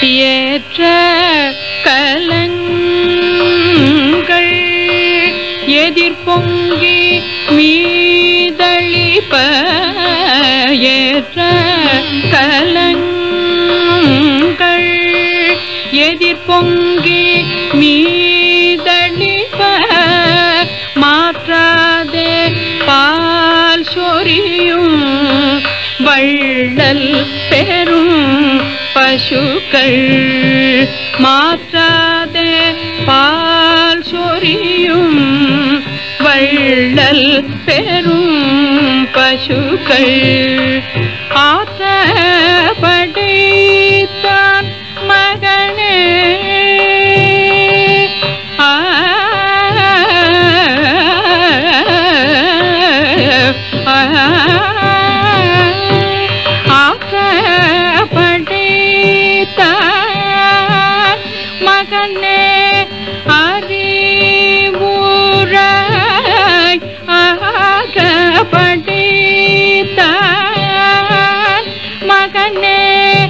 ஏற்ற கலங்கள் எதிர்பொங்கி மீதளிப்ப ஏற்ற கலங்கள் எதிர்பொங்கி மீதளிப்ப மாற்றாதே பால் சொரியும் வள்ளல் பெரும் பசுக்கள் மாற்றாதே பால் சொரியும் வள்ளல் பெரும் பசுக்கள் ஆத்த படைத்தான் மகனே ஆ ஆக்கப்படைத்தான் மகனே அறிவுராய் ஆக்கப்படைத்தான் மகனே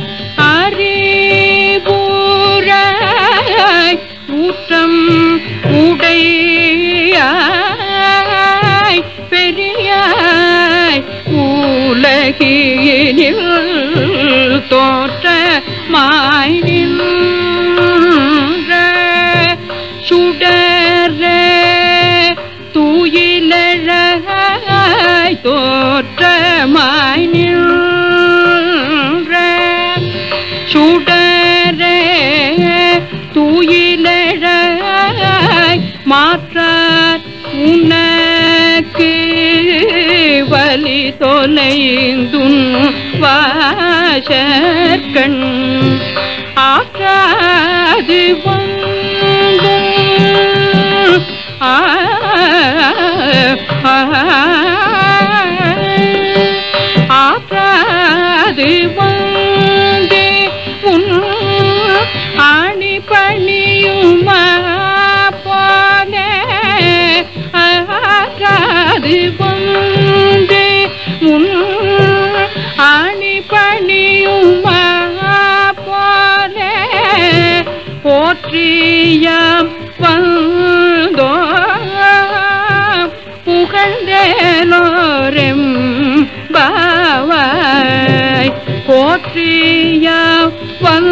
அறிவுராய் ஊற்றம் உடையாய் பெரியாய் உலகினில் தோற்ற மாய் நின்ற சுடரே தூயிலழகாய் தோற்றமாய் நின்ற சுடரே தூயிலழாய் மாற்றார் உனக்கு வலி தொலைந்துன் வாசற்கண் ஆற்றாது வந்து ஆ ஆற்றாது வந்து உன் ஆணி பணியுமா போல ஆற்றாது வந்து உன் ஆணி பணியுமா போல போற்றியாம் வந்தோ புகழ்ந்தேலோரெம் பாவாய் போற்றியாம் வந்தோ